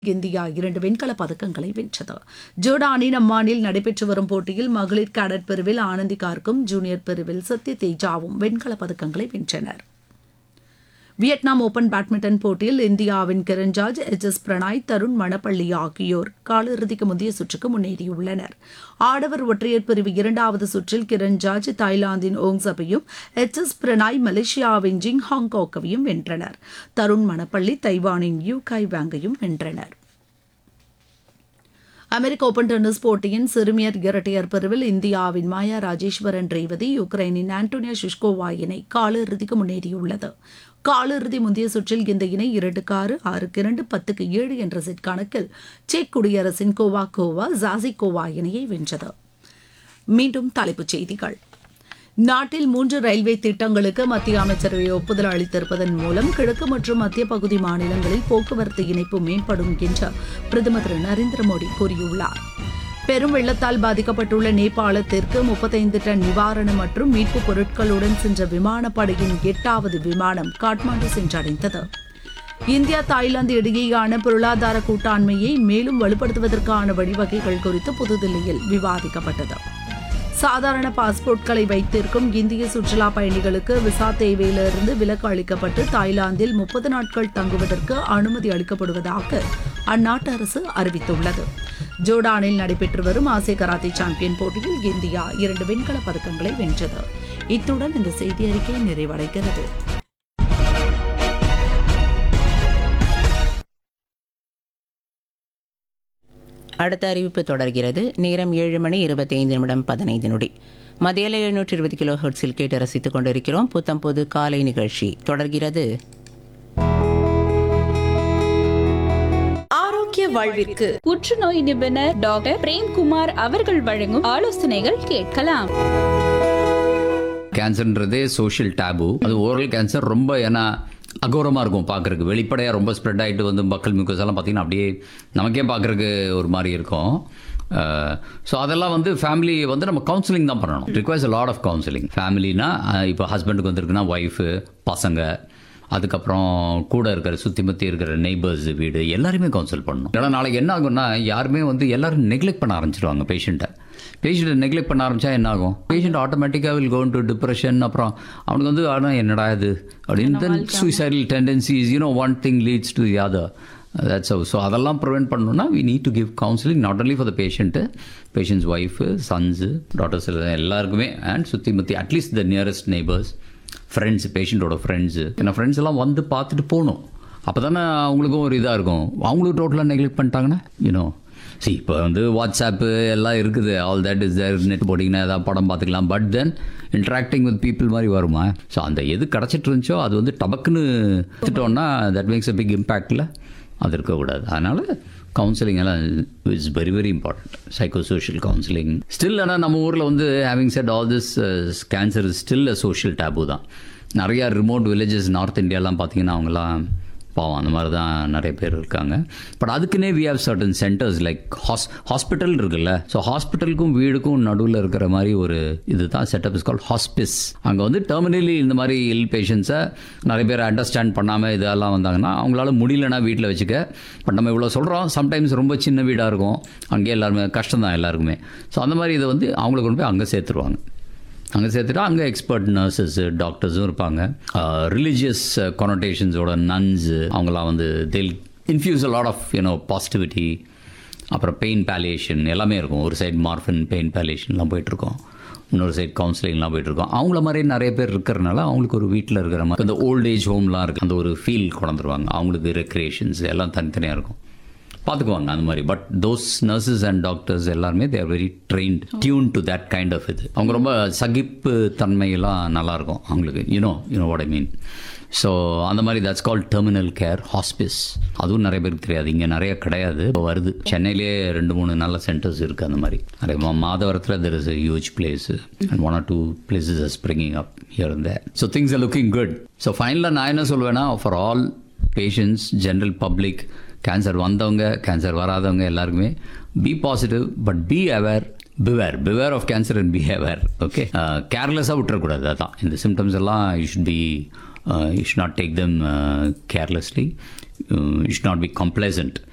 India இரண்டு வெண்கலப் பதக்கங்களை வென்றது ஜோர்டானின் அம்மானில் நடைபெற்று வரும் போட்டியில் மகளிர் கேடட் பிரிவில் ஆனந்தி கார்க்கும் ஜூனியர் பிரிவில் சத்ய தேஜாவும் வெண்கலப் பதக்கங்களை வென்றனர் வியட்நாம் ஓபன் பேட்மிண்டன் போட்டியில் இந்தியாவின் கிரண் ஜார்ஜ் எச் எஸ் பிரணாய் தருண் மணப்பள்ளி ஆகியோர் காலிறுதிக்கு முந்தைய சுற்றுக்கு முன்னேறியுள்ளனர் ஆடவர் ஒற்றையர் பிரிவு இரண்டாவது சுற்றில் கிரண் ஜார்ஜ் தாய்லாந்தின் ஓங்சபையும் எச் எஸ் பிரணாய் மலேசியாவின் ஜிங் ஹாங்காக்கையும் வென்றனர் தருண் மணப்பள்ளி தைவானின் யூ காய் வாங்கையும் வென்றனர் அமெரிக்க ஓபன் டென்னிஸ் போட்டியின் சிறுமியர் இரட்டையர் பிரிவில் இந்தியாவின் மாயா ராஜேஸ்வரன் ரேவதி யுக்ரைனின் ஆண்டோனியா ஷிஷ்கோவா இணை காலிறுதிக்கு முன்னேறியுள்ளது காலிறுதி முந்தைய சுற்றில் இந்த இணை இரண்டுக்கு ஆறு ஆறுக்கு இரண்டு பத்துக்கு ஏழு என்ற செட் கணக்கில் செக் குடியரசின் கோவா கோவா ஜாசிகோவா இணையை வென்றது மீண்டும் தலைப்புச் செய்திகள் நாட்டில் மூன்று ரயில்வே திட்டங்களுக்கு மத்திய அமைச்சரவை ஒப்புதல் அளித்திருப்பதன் மூலம் கிழக்கு மற்றும் மத்திய பகுதி மாநிலங்களில் போக்குவரத்து இணைப்பு மேம்படும் என்று பிரதமர் திரு நரேந்திர மோடி கூறியுள்ளார் பெரும் வெள்ளத்தால் பாதிக்கப்பட்டுள்ள நேபாளத்திற்கு முப்பத்தைந்து டன் நிவாரணம் மற்றும் மீட்புப் பொருட்களுடன் சென்ற விமானப்படையின் எட்டாவது விமானம் காட்மாண்டு சென்றடைந்தது இந்தியா தாய்லாந்து இடையேயான பொருளாதார கூட்டாண்மையை மேலும் வலுப்படுத்துவதற்கான வழிவகைகள் குறித்து புதுதில்லியில் விவாதிக்கப்பட்டது சாதாரண பாஸ்போர்ட்களை வைத்திருக்கும் இந்திய சுற்றுலா பயணிகளுக்கு விசா தேவையிலிருந்து விலக்கு அளிக்கப்பட்டு தாய்லாந்தில் முப்பது நாட்கள் தங்குவதற்கு அனுமதி அளிக்கப்படுவதாக அந்நாட்டு அரசு அறிவித்துள்ளது ஜோர்டானில் நடைபெற்று வரும் ஆசிய கராத்தே சாம்பியன் போட்டியில் இந்தியா இரண்டு வெண்கலப் பதக்கங்களை வென்றது இத்துடன் இந்த செய்தி அறிக்கை நிறைவடைகிறது அடுத்த அறிவிப்பு தொடர்கிறது நேரம் ஏழு மணி இருபத்தி ஐந்து நிமிடம் பதினைந்து நொடி மதியில் எழுநூற்றி இருபது கிலோ ஹெர்ட்ஸில் கேட்டு ரசித்துக் கொண்டிருக்கிறோம் புத்தம் பொது காலை நிகழ்ச்சி தொடர்கிறது ஆரோக்கிய வாழ்விற்கு புற்றுநோய் நிபுணர் டாக்டர் பிரேம்குமார் அவர்கள் வழங்கும் ஆலோசனைகள் கேட்கலாம் கேன்சர்ன்றதே சோஷியல் டேபு அது ஓரல் கேன்சர் ரொம்ப ஏன்னா அகோரமாக இருக்கும் பார்க்குறக்கு வெளிப்படையாக ரொம்ப ஸ்ப்ரெட் ஆகிட்டு வந்து மக்கள் மியூக்கஸ் எல்லாம் பார்த்தீங்கன்னா அப்படியே நமக்கே பார்க்குறக்கு ஒரு மாதிரி இருக்கும் ஸோ அதெல்லாம் வந்து ஃபேமிலி வந்து நம்ம கவுன்சிலிங் தான் பண்ணணும் ரிக்வயர்ஸ் லாட் ஆஃப் கவுன்சிலிங் ஃபேமிலினா இப்போ ஹஸ்பண்டுக்கு வந்திருக்குன்னா ஒய்ஃபு பசங்க அதுக்கப்புறம் கூட இருக்கிற சுற்றி முற்றி இருக்கிற நெய்பர்ஸ் வீடு எல்லாருமே கவுன்சில் பண்ணணும் ஏன்னா நாளைக்கு என்ன ஆகும்னா யாருமே வந்து எல்லாரும் நெக்லெக்ட் பண்ண ஆரம்பிச்சிருவாங்க பேஷண்ட்டை பேஷண்ட்டை நெக்லெக்ட் பண்ண ஆரம்பிச்சா என்ன ஆகும் பேஷண்ட் ஆட்டோமேட்டிக்காக வில் கோன் டு டிப்ரெஷன் அப்புறம் அவனுக்கு வந்து ஆனால் என்னடா இது அப்படின்னு then suicidal tendencies you know one thing leads to the other that's so அதெல்லாம் ப்ரிவெண்ட் பண்ணணும்னா we need to give counselling not only for the patient patients wife sons daughters எல்லாருக்குமே அண்ட் சுற்றி முற்றி at least the nearest neighbours friends பேஷண்ட்டோட friends ஏன்னா friends எல்லாம் வந்து பார்த்துட்டு போகணும் அப்போ தானே அவங்களுக்கும் ஒரு இதாக இருக்கும் அவங்களும் டோட்டலாக நெக்லெக்ட் பண்ணிட்டாங்கன்னா யூனோ சி இப்போ வந்து வாட்ஸ்அப்பு எல்லாம் இருக்குது all that is there net போட்டிங்கன்னா ஏதாவது படம் பார்த்துக்கலாம் but then interacting with people மாதிரி வருமா ஸோ அந்த எது கிடச்சிட்டு இருந்துச்சோ அது வந்து டபக்குன்னு எடுத்துட்டோன்னா தட் மேக்ஸ் அ பிக் இம்பேக்டில் அது இருக்கக்கூடாது அதனால் கவுன்சிலிங் எல்லாம் it's very very important psycho social counselling still ஆனால் நம்ம ஊரில் வந்து having said all this cancer is still a social taboo தான் நிறையா ரிமோட் வில்லேஜஸ் நார்த் இந்தியாலாம் பார்த்தீங்கன்னா அவங்களாம் பாவம் அந்த மாதிரி தான் நிறைய பேர் இருக்காங்க பட் அதுக்குன்னே we have certain centres like hos hospital இருக்குல்ல ஸோ ஹாஸ்பிட்டலுக்கும் வீடுக்கும் நடுவில் இருக்கிற மாதிரி ஒரு இது தான் செட்டப் இஸ் கால் ஹாஸ்பிஸ் அங்கே வந்து டெர்மினலி இந்த மாதிரி இல் பேஷண்ட்ஸை நிறைய பேர் அண்டர்ஸ்டாண்ட் பண்ணாமல் இதெல்லாம் வந்தாங்கன்னா அவங்களால முடியலன்னா வீட்டில் வச்சுக்க பட் நம்ம இவ்வளோ சொல்கிறோம் சம்டைம்ஸ் ரொம்ப சின்ன வீடாக இருக்கும் அங்கேயே எல்லாருமே கஷ்டம் தான் எல்லாருக்குமே ஸோ அந்த மாதிரி இதை வந்து அவங்கள கொண்டு போய் அங்கே சேர்த்துருவாங்க அங்கே சேர்த்துட்டா அங்கே எக்ஸ்பர்ட் நர்சஸ்ஸு டாக்டர்ஸும் இருப்பாங்க ரிலீஜியஸ் கொனோட்டேஷன்ஸோட நன்ஸு அவங்களாம் வந்து they'll infuse lot of you know positivity அப்புறம் பெயின் பேலியேஷன் எல்லாமே இருக்கும் ஒரு சைடு மார்ஃபின் பெயின் பேலியேஷன்லாம் போயிட்டுருக்கோம் இன்னொரு சைடு கவுன்சிலிங்லாம் போயிட்டுருக்கோம் அவங்கள மாதிரி நிறைய பேர் இருக்கிறனால அவங்களுக்கு ஒரு வீட்டில் இருக்கிற மாதிரி அந்த ஓல்ட் ஏஜ் ஹோம்லாம் இருக்குது அந்த ஒரு ஃபீல் கொண்டுருவாங்க அவங்களுக்கு ரெக்ரியேஷன்ஸ் எல்லாம் தனித்தனியாக இருக்கும் பார்த்துக்குவாங்க அந்த மாதிரி but those nurses and doctors எல்லாருமே they're very trained tuned to that kind of இது அவங்க ரொம்ப சகிப்பு தன்மையெல்லாம் நல்லாயிருக்கும் அவங்களுக்கு you know you know what I mean so அந்த மாதிரி that's call terminal care hospice அதுவும் நிறைய பேருக்கு தெரியாது இங்கே நிறைய கிடையாது இப்போ வருது சென்னையிலேயே ரெண்டு மூணு நல்ல சென்டர்ஸ் இருக்குது அந்த மாதிரி நிறைய மா- மாதவரத்தில் there is a huge place and one or two places are springing up here இந்த so things are looking good so ஃபைனலாக நான் என்ன சொல்வேன்னா for all patients general public cancer வந்தவங்க கேன்சர் வராதவங்க எல்லாருக்குமே be positive but be aware beware beware of cancer and be aware okay கேர்லெஸ்ஸாக விட்டுறக்கூடாது அதான் இந்த சிம்டம்ஸ் எல்லாம் you should be you should not take them carelessly you should not be கம்ப்ளசன்ட்